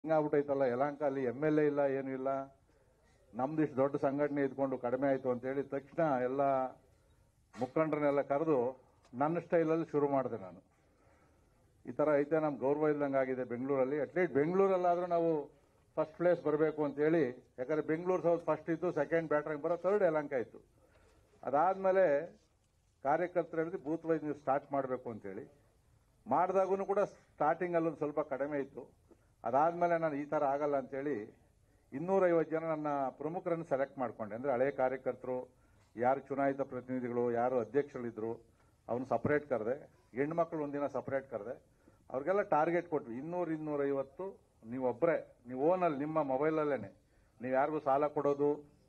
ಹಿಂಗಾಗ್ಬಿಟ್ಟೈತಲ್ಲ ಯಲಹಂಕ ಅಲ್ಲಿ M L A ಇಲ್ಲ ಏನೂ ಇಲ್ಲ ನಮ್ದಿಷ್ಟು ದೊಡ್ಡ ಸಂಘಟನೆ ಇದ್ಕೊಂಡು ಕಡಿಮೆ ಆಯಿತು ಅಂತೇಳಿ ತಕ್ಷಣ ಎಲ್ಲ ಮುಖಂಡರನ್ನೆಲ್ಲ ಕರೆದು ನನ್ನ ಸ್ಟೈಲಲ್ಲಿ ಶುರು ಮಾಡಿದೆ ನಾನು ಈ ಥರ ಐತೆ ನಮ್ಮ ಗೌರವ ಇಲ್ದಂಗೆ ಆಗಿದೆ ಬೆಂಗಳೂರಲ್ಲಿ ಅಟ್ಲೀಸ್ಟ್ ಬೆಂಗಳೂರಲ್ಲಾದರೂ ನಾವು ಫಸ್ಟ್ ಪ್ಲೇಸ್ ಬರಬೇಕು ಅಂತೇಳಿ ಯಾಕಂದ್ರೆ ಬೆಂಗಳೂರು ಸೌತ್ ಫಸ್ಟ್ ಇತ್ತು ಸೆಕೆಂಡ್ ಬ್ಯಾಟ್ರಂಗ್ ಬರೋ ಥರ್ಡ್ ಯಲಹಂಕ ಇತ್ತು ಅದಾದಮೇಲೆ ಕಾರ್ಯಕರ್ತರು ಹೇಳಿದ್ರೆ ಬೂತ್ ವೈಸ್ ನೀವು ಸ್ಟಾರ್ಟ್ ಮಾಡಬೇಕು ಅಂತೇಳಿ ಮಾಡಿದಾಗೂ ಕೂಡ ಸ್ಟಾರ್ಟಿಂಗ್ ಅಲ್ಲೊಂದು ಸ್ವಲ್ಪ ಕಡಿಮೆ ಇತ್ತು ಅದಾದ್ಮೇಲೆ ನಾನು ಈ ತರ ಆಗಲ್ಲ ಅಂತೇಳಿ ಇನ್ನೂರೈವತ್ತು ಜನ ನನ್ನ ಪ್ರಮುಖರನ್ನು ಸೆಲೆಕ್ಟ್ ಮಾಡ್ಕೊಂಡೆ ಅಂದ್ರೆ ಹಳೆಯ ಕಾರ್ಯಕರ್ತರು ಯಾರು ಚುನಾಯಿತ ಪ್ರತಿನಿಧಿಗಳು ಯಾರು ಅಧ್ಯಕ್ಷಗಳಿದ್ರು ಅವನು ಸಪರೇಟ್ ಕರೆದೆ ಹೆಣ್ಮಕ್ಳು ಒಂದಿನ ಸಪರೇಟ್ ಕರೆದೆ ಅವ್ರಿಗೆಲ್ಲ ಟಾರ್ಗೆಟ್ ಕೊಟ್ವಿ ಇನ್ನೂರು ಇನ್ನೂರೈವತ್ತು ನೀವೊಬ್ಬರೇ ನೀವು ಓನಲ್ಲಿ ನಿಮ್ಮ ಮೊಬೈಲಲ್ಲೇನೆ ನೀವು ಯಾರಿಗೂ ಸಾಲ ಕೊಡೋದು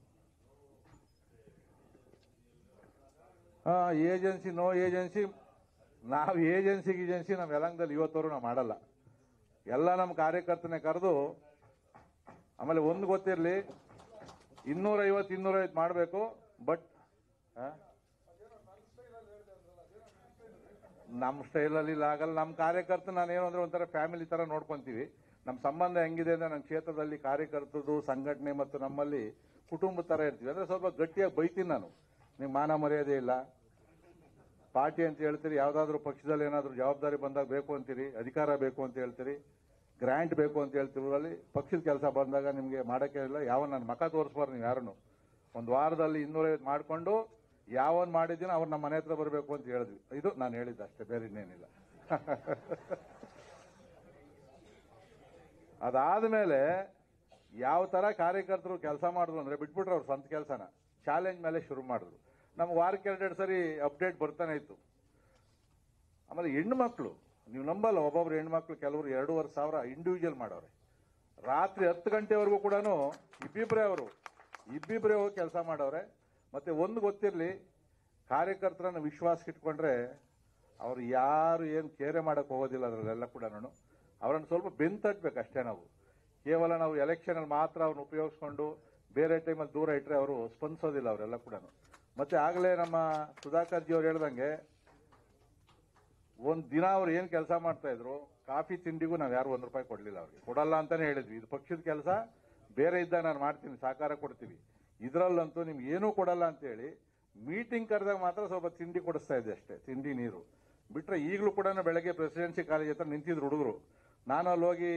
ಹಾ ಏಜೆನ್ಸಿ ನೋ ಏಜೆನ್ಸಿ ನಾವು ಏಜೆನ್ಸಿ ಏಜೆನ್ಸಿ ನಮ್ಮ ಯಲಂಕದಲ್ಲಿ ಇವತ್ತವರು ನಾವು ಮಾಡಲ್ಲ ಎಲ್ಲ ನಮ್ಮ ಕಾರ್ಯಕರ್ತನೆ ಕರೆದು ಆಮೇಲೆ ಒಂದು ಗೊತ್ತಿರಲಿ ಇನ್ನೂರೈವತ್ತು ಇನ್ನೂರೈವತ್ತು ಮಾಡಬೇಕು ಬಟ್ ನಮ್ಮ ಸ್ಟೈಲಲ್ಲಿ ಇಲ್ಲ ಆಗಲ್ಲ ನಮ್ಮ ಕಾರ್ಯಕರ್ತ ನಾನೇನು ಅಂದ್ರೆ ಒಂಥರ ಫ್ಯಾಮಿಲಿ ತರ ನೋಡ್ಕೊಂತೀವಿ ನಮ್ಮ ಸಂಬಂಧ ಹೆಂಗಿದೆ ಅಂದ್ರೆ ನಮ್ಮ ಕ್ಷೇತ್ರದಲ್ಲಿ ಕಾರ್ಯಕರ್ತರದು ಸಂಘಟನೆ ಮತ್ತು ನಮ್ಮಲ್ಲಿ ಕುಟುಂಬ ತರ ಇರ್ತೀವಿ ಅಂದ್ರೆ ಸ್ವಲ್ಪ ಗಟ್ಟಿಯಾಗಿ ಬೈತೀನಿ ನಾನು ನಿಮ್ಗೆ ಮಾನ ಮರ್ಯಾದೆ ಇಲ್ಲ ಪಾರ್ಟಿ ಅಂತ ಹೇಳ್ತೀರಿ ಯಾವ್ದಾದ್ರು ಪಕ್ಷದಲ್ಲಿ ಏನಾದ್ರು ಜವಾಬ್ದಾರಿ ಬಂದಾಗ ಬೇಕು ಅಂತೀರಿ ಅಧಿಕಾರ ಬೇಕು ಅಂತ ಹೇಳ್ತೀರಿ ಗ್ರಾಂಟ್ ಬೇಕು ಅಂತ ಹೇಳ್ತೀವಿ ಅಲ್ಲಿ ಪಕ್ಷದ ಕೆಲಸ ಬಂದಾಗ ನಿಮಗೆ ಮಾಡಕ್ಕೆ ಇಲ್ಲ ಯಾವ ನನ್ನ ಮಕ ತೋರಿಸ್ಬಾರ್ದು ನೀವು ಯಾರನ್ನು ಒಂದು ವಾರದಲ್ಲಿ ಇನ್ನೂರೈವತ್ತು ಮಾಡಿಕೊಂಡು ಯಾವನ್ ಮಾಡಿದ್ದೀನೋ ಅವ್ರು ನಮ್ಮ ಮನೆ ಹತ್ರ ಬರಬೇಕು ಅಂತ ಹೇಳಿದ್ವಿ ಇದು ನಾನು ಹೇಳಿದ್ದೆ ಅಷ್ಟೇ ಬೇರೆ ಇನ್ನೇನಿಲ್ಲ ಅದಾದ್ಮೇಲೆ ಯಾವ ತರ ಕಾರ್ಯಕರ್ತರು ಕೆಲಸ ಮಾಡಿದ್ರು ಅಂದ್ರೆ ಬಿಟ್ಬಿಟ್ರು ಅವ್ರ ಸ್ವಂತ ಕೆಲಸನ ಚಾಲೆಂಜ್ ಮೇಲೆ ಶುರು ಮಾಡಿದ್ರು ನಮ್ಗೆ ವಾರಕ್ಕೆ ಎರಡೆರಡು ಸರಿ ಅಪ್ಡೇಟ್ ಬರ್ತಾನೆ ಇತ್ತು ಆಮೇಲೆ ಹೆಣ್ಣು ಮಕ್ಕಳು ನೀವು ನಂಬಲ್ಲ ಒಬ್ಬೊಬ್ರು ಹೆಣ್ಮಕ್ಳು ಕೆಲವರು ಎರಡೂವರೆ ಸಾವಿರ ಇಂಡಿವಿಜುವಲ್ ಮಾಡವ್ರೆ ರಾತ್ರಿ ಹತ್ತು ಗಂಟೆವರೆಗೂ ಕೂಡ ಇಬ್ಬಿಬ್ರೇ ಅವರು ಇಬ್ಬಿಬ್ರೇ ಹೋಗಿ ಕೆಲಸ ಮಾಡವ್ರೆ ಮತ್ತೆ ಒಂದು ಗೊತ್ತಿರಲಿ ಕಾರ್ಯಕರ್ತರನ್ನ ವಿಶ್ವಾಸಕ್ಕೆ ಇಟ್ಕೊಂಡ್ರೆ ಅವ್ರು ಯಾರು ಏನು ಕೇರೆ ಮಾಡಕ್ ಹೋಗೋದಿಲ್ಲ ಅದರಲ್ಲೆಲ್ಲ ಕೂಡ ಅವರನ್ನು ಸ್ವಲ್ಪ ಬೆನ್ ತಟ್ಬೇಕು ಅಷ್ಟೇ ನಾವು ಕೇವಲ ನಾವು ಎಲೆಕ್ಷನ್ ಅಲ್ಲಿ ಮಾತ್ರ ಅವ್ರನ್ನ ಉಪಯೋಗಿಸ್ಕೊಂಡು ಬೇರೆ ಟೈಮಲ್ಲಿ ದೂರ ಇಟ್ಟರೆ ಅವರು ಸ್ಪಂದಿಸೋದಿಲ್ಲ ಅವರೆಲ್ಲ ಕೂಡ ಮತ್ತೆ ಆಗಲೇ ನಮ್ಮ ಸುಧಾಕರ್ ಜಿ ಅವ್ರು ಹೇಳ್ದಂಗೆ ಒಂದ್ ದಿನ ಅವ್ರು ಏನ್ ಕೆಲಸ ಮಾಡ್ತಾ ಇದ್ರು ಕಾಫಿ ತಿಂಡಿಗೂ ನಾವ್ ಯಾರು ಒಂದ್ ರೂಪಾಯಿ ಕೊಡ್ಲಿಲ್ಲ ಅವ್ರಿಗೆ ಕೊಡಲ್ಲ ಅಂತಾನೆ ಹೇಳಿದ್ವಿ ಇದು ಪಕ್ಷದ ಕೆಲಸ ಬೇರೆ ಇದ್ದಾಗ ನಾನು ಮಾಡ್ತೀನಿ ಸಹಕಾರ ಕೊಡ್ತೀವಿ ಇದ್ರಲ್ಲಂತೂ ನಿಮ್ಗೆ ಏನೂ ಕೊಡಲ್ಲ ಅಂತ ಹೇಳಿ ಮೀಟಿಂಗ್ ಕರೆದಾಗ ಮಾತ್ರ ಸ್ವಲ್ಪ ತಿಂಡಿ ಕೊಡಿಸ್ತಾ ಇದ್ದೆ ಅಷ್ಟೇ ತಿಂಡಿ ನೀರು ಬಿಟ್ರೆ ಈಗಲೂ ಕೂಡ ಬೆಳಗ್ಗೆ ಪ್ರೆಸಿಡೆನ್ಸಿ ಕಾಲೇಜ್ ಹತ್ರ ನಿಂತಿದ್ರು ಹುಡುಗರು ನಾನು ಅಲ್ಲಿ ಹೋಗಿ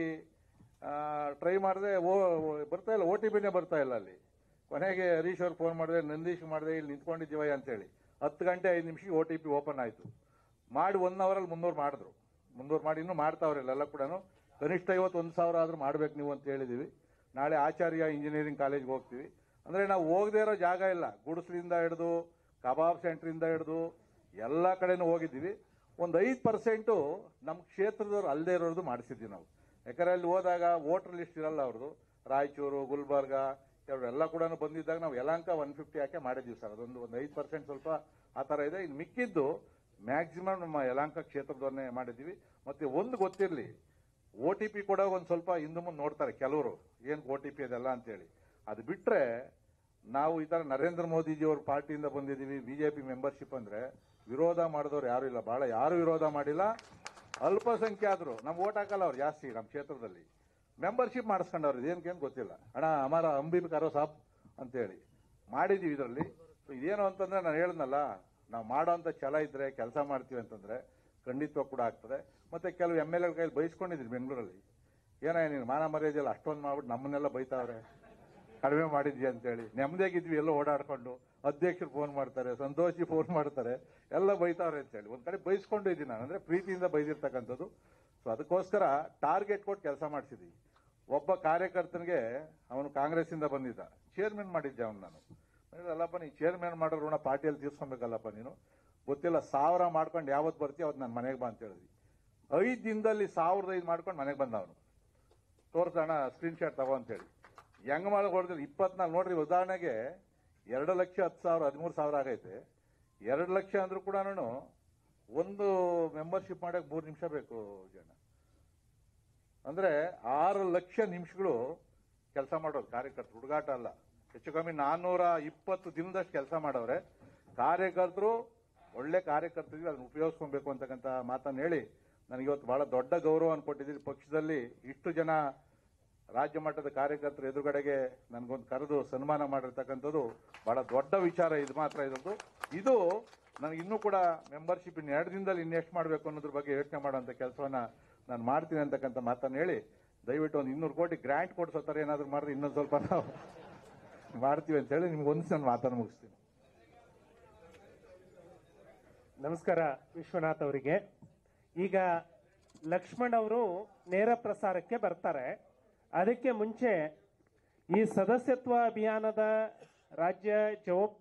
ಟ್ರೈ ಮಾಡಿದೆ ಓ ಓ- ಬರ್ತಾ ಇಲ್ಲ ಓ ಟಿ ಪಿನೇ ಬರ್ತಾ ಇಲ್ಲ ಅಲ್ಲಿ ಕೊನೆಗೆ ಹರೀಶ್ ಅವ್ರು ಫೋನ್ ಮಾಡಿದೆ ನಂದೀಶ್ ಮಾಡಿದೆ ಇಲ್ಲಿ ನಿಂತ್ಕೊಂಡಿದ್ದೀವಯ್ಯ ಅಂತೇಳಿ ಹತ್ತು ಗಂಟೆ ಐದು ನಿಮಿಷಕ್ಕೆ ಓ ಟಿ ಪಿ ಓಪನ್ ಆಯ್ತು ಮಾಡಿ ಒನ್ ಅವರಲ್ಲಿ ಮುನ್ನೂರು ಮಾಡಿದ್ರು ಮುನ್ನೂರು ಮಾಡಿ ಇನ್ನೂ ಮಾಡ್ತಾವ್ರೆ ಎಲ್ಲ ಕೂಡ ಕನಿಷ್ಠ ಇವತ್ತು ಒಂದು ಸಾವಿರ ಆದ್ರೂ ಮಾಡ್ಬೇಕು ನೀವು ಅಂತ ಹೇಳಿದೀವಿ ನಾಳೆ ಆಚಾರ್ಯ ಇಂಜಿನಿಯರಿಂಗ್ ಕಾಲೇಜ್ಗೆ ಹೋಗ್ತೀವಿ ಅಂದ್ರೆ ನಾವು ಹೋಗದೇ ಇರೋ ಜಾಗ ಇಲ್ಲ ಗುಡಿಸ್ಲಿಂದ ಹಿಡಿದು ಕಬಾಬ್ ಸೆಂಟ್ರಿಂದ ಹಿಡಿದು ಎಲ್ಲ ಕಡೆನೂ ಹೋಗಿದ್ದೀವಿ ಒಂದು ಐದು ಪರ್ಸೆಂಟು ನಮ್ಮ ಕ್ಷೇತ್ರದವ್ರು ಅಲ್ಲದೆ ಇರೋದು ಮಾಡಿಸಿದ್ವಿ ನಾವು ಯಾಕಂದ್ರೆ ಅಲ್ಲಿ ಹೋದಾಗ ವೋಟರ್ ಲಿಸ್ಟ್ ಇರಲ್ಲ ಅವ್ರದ್ದು ರಾಯಚೂರು ಗುಲ್ಬರ್ಗ ಎಲ್ಲ ಕೂಡ ಬಂದಿದ್ದಾಗ ನಾವು ಯಲಾಂಕ ಒನ್ ಫಿಫ್ಟಿ ಹಾಕಿ ಮಾಡಿದ್ವಿ ಸರ್ ಅದೊಂದು ಒಂದು ಐದು ಪರ್ಸೆಂಟ್ ಸ್ವಲ್ಪ ಆ ಥರ ಇದೆ ಇನ್ನು ಮಿಕ್ಕಿದ್ದು ಮ್ಯಾಕ್ಸಿಮಮ್ ನಮ್ಮ ಯಲಾಂಕ ಕ್ಷೇತ್ರದವನ್ನೇ ಮಾಡಿದ್ವಿ ಮತ್ತೆ ಒಂದು ಗೊತ್ತಿರಲಿ ಒ ಟಿ ಪಿ ಕೂಡ ಒಂದು ಸ್ವಲ್ಪ ಹಿಂದೆ ಮುಂದೆ ನೋಡ್ತಾರೆ ಕೆಲವರು ಏನ್ ಒ ಟಿ ಪಿ ಅದೆಲ್ಲ ಅಂತೇಳಿ ಅದು ಬಿಟ್ರೆ ನಾವು ಈ ತರ ನರೇಂದ್ರ ಮೋದಿಜಿ ಅವ್ರ ಪಾರ್ಟಿಯಿಂದ ಬಂದಿದ್ದೀವಿ ಬಿಜೆಪಿ ಮೆಂಬರ್ಶಿಪ್ ಅಂದ್ರೆ ವಿರೋಧ ಮಾಡಿದವ್ರು ಯಾರು ಇಲ್ಲ ಬಹಳ ಯಾರು ವಿರೋಧ ಮಾಡಿಲ್ಲ ಅಲ್ಪಸಂಖ್ಯಾತರು ನಮ್ ಓಟ್ ಹಾಕಲ್ಲ ಅವ್ರು ಜಾಸ್ತಿ ನಮ್ಮ ಕ್ಷೇತ್ರದಲ್ಲಿ ಮೆಂಬರ್ಶಿಪ್ ಮಾಡಿಸ್ಕೊಂಡವ್ರು ಇದೇನ್ಕೇನು ಗೊತ್ತಿಲ್ಲ ಅಣ್ಣ ಅಮರ ಅಂಬಿಲ್ ಕರೋ ಸಾಬ್ ಅಂತೇಳಿ ಮಾಡಿದೀವಿ ಇದರಲ್ಲಿ ಇದೇನು ಅಂತಂದ್ರೆ ನಾನು ಹೇಳಿದ್ನಲ್ಲ ನಾವು ಮಾಡೋಂಥ ಛಲ ಇದ್ರೆ ಕೆಲಸ ಮಾಡ್ತೀವಿ ಅಂತಂದ್ರೆ ಖಂಡಿತ ಕೂಡ ಆಗ್ತದೆ ಮತ್ತೆ ಕೆಲವು ಎಮ್ ಎಲ್ ಎ ಕೈಲಿ ಬೈಸ್ಕೊಂಡಿದ್ರಿ ಬೆಂಗಳೂರಲ್ಲಿ ಏನ ನೀನು ಮಾನ ಮರ್ಯಾದೆ ಎಲ್ಲ ಅಷ್ಟೊಂದು ಮಾಡ್ಬಿಟ್ಟು ನಮ್ಮನ್ನೆಲ್ಲ ಬೈತಾವ್ರೆ ಕಡಿಮೆ ಮಾಡಿದ್ವಿ ಅಂತೇಳಿ ನೆಮ್ಮದಿಯಾಗಿದ್ವಿ ಎಲ್ಲ ಓಡಾಡ್ಕೊಂಡು ಅಧ್ಯಕ್ಷರು ಫೋನ್ ಮಾಡ್ತಾರೆ ಸಂತೋಷಿ ಫೋನ್ ಮಾಡ್ತಾರೆ ಎಲ್ಲ ಬೈತಾವ್ರೆ ಅಂತೇಳಿ ಒಂದ್ ಕಡೆ ಬೈಸ್ಕೊಂಡು ಇದ್ದೀನಿ ನಾನು ಅಂದ್ರೆ ಪ್ರೀತಿಯಿಂದ ಬೈದಿರ್ತಕ್ಕಂಥದ್ದು ಸೊ ಅದಕ್ಕೋಸ್ಕರ ಟಾರ್ಗೆಟ್ ಕೊಟ್ಟು ಕೆಲಸ ಮಾಡಿಸಿದ್ವಿ ಒಬ್ಬ ಕಾರ್ಯಕರ್ತನಿಗೆ ಅವನು ಕಾಂಗ್ರೆಸ್ ಇಂದ ಬಂದಿದ್ದ ಚೇರ್ಮನ್ ಮಾಡಿದ್ದೆ ಅವನು ನಾನು ಹೇಳಿದೆ, ಅಲ್ಲಪ್ಪ ನೀ ಚೇರ್ಮನ್ ಮಾಡೋ ಋಣ ಪಾರ್ಟಿಯಲ್ಲಿ ತೀರ್ಸ್ಕೊಬೇಕಲ್ಲಪ್ಪ ನೀನು ಗೊತ್ತಿಲ್ಲ ಸಾವಿರ ಮಾಡ್ಕೊಂಡು ಯಾವತ್ತು ಬರ್ತೀಯ ಅವತ್ತು ನನ್ನ ಮನೆಗೆ ಬಾ ಅಂತ ಹೇಳಿದ್ವಿ ಐದು ದಿನದಲ್ಲಿ ಸಾವಿರದ ಐದು ಮಾಡ್ಕೊಂಡು ಮನೆಗೆ ಬಂದ ಅವನು ತೋರ್ಸೋಣ ಸ್ಕ್ರೀನ್ ಶಾಟ್ ತಗೋ ಅಂತ ಹೇಳಿ ಹೆಂಗ್ ಮಾಡಿ ಹೊಡೆದ್ರೆ ಇಪ್ಪತ್ನಾಲ್ಕು ನೋಡ್ರಿ ಉದಾಹರಣೆಗೆ ಎರಡು ಲಕ್ಷ ಹತ್ತು ಸಾವಿರ ಹದಿಮೂರು ಸಾವಿರ ಆಗೈತೆ ಎರಡು ಲಕ್ಷ ಅಂದ್ರೂ ಕೂಡ ಒಂದು ಮೆಂಬರ್ಶಿಪ್ ಮಾಡಕ್ ಮೂರು ನಿಮಿಷ ಬೇಕು ಜನ ಅಂದ್ರೆ ಆರು ಲಕ್ಷ ನಿಮಿಷಗಳು ಕೆಲಸ ಮಾಡೋದು ಕಾರ್ಯಕರ್ತರು ಹುಡುಗಾಟ ಅಲ್ಲ ಹೆಚ್ಚು ಕಮ್ಮಿ ನಾನ್ನೂರ ಇಪ್ಪತ್ತು ದಿನದಷ್ಟು ಕೆಲಸ ಮಾಡವ್ರೆ ಕಾರ್ಯಕರ್ತರು ಒಳ್ಳೆ ಕಾರ್ಯಕರ್ತರಿಗೆ ಅದನ್ನ ಉಪಯೋಗಿಸ್ಕೊಬೇಕು ಅಂತಕ್ಕಂಥ ಮಾತನ್ನು ಹೇಳಿ ನನಗೆ ಇವತ್ತು ಬಹಳ ದೊಡ್ಡ ಗೌರವ ಕೊಟ್ಟಿದ್ದೀರಿ ಪಕ್ಷದಲ್ಲಿ ಇಷ್ಟು ಜನ ರಾಜ್ಯ ಮಟ್ಟದ ಕಾರ್ಯಕರ್ತರ ಎದುರುಗಡೆಗೆ ನನಗೊಂದು ಕರೆದು ಸನ್ಮಾನ ಮಾಡಿರ್ತಕ್ಕಂಥದ್ದು ಬಹಳ ದೊಡ್ಡ ವಿಚಾರ ಇದು ಮಾತ್ರ ಇರೋದು ಇದು ನನಗೆ ಇನ್ನೂ ಕೂಡ ಮೆಂಬರ್ಶಿಪ್ ಇನ್ನು ಎರಡು ದಿನದಲ್ಲಿ ಇನ್ನೆಷ್ಟು ಮಾಡಬೇಕು ಅನ್ನೋದ್ರ ಬಗ್ಗೆ ಯೋಚನೆ ಮಾಡುವಂಥ ಕೆಲಸವನ್ನ ನಾನು ಮಾಡ್ತೀನಿ ಅಂತಕ್ಕಂಥ ಮಾತನ್ನು ಹೇಳಿ ದಯವಿಟ್ಟು ಒಂದು ಇನ್ನೂರು ಕೋಟಿ ಗ್ರ್ಯಾಂಟ್ ಕೊಡ್ಸೋ ಥರ ಏನಾದರೂ ಮಾಡಿದ್ರೆ ಇನ್ನೊಂದು ಸ್ವಲ್ಪ ನಾವು ಮಾಡ್ತೀವಿ ಅಂತ ಹೇಳಿ ನಿಮ್ಗೆ ಒಂದು ನಾನು ಮಾತನ್ನು ಮುಗಿಸ್ತೀನಿ ನಮಸ್ಕಾರ ವಿಶ್ವನಾಥ್ ಅವರಿಗೆ ಈಗ ಲಕ್ಷ್ಮಣ್ ಅವರು ನೇರ ಪ್ರಸಾರಕ್ಕೆ ಬರ್ತಾರೆ ಅದಕ್ಕೆ ಮುಂಚೆ ಈ ಸದಸ್ಯತ್ವ ಅಭಿಯಾನದ ರಾಜ್ಯ ಜವಾಬ್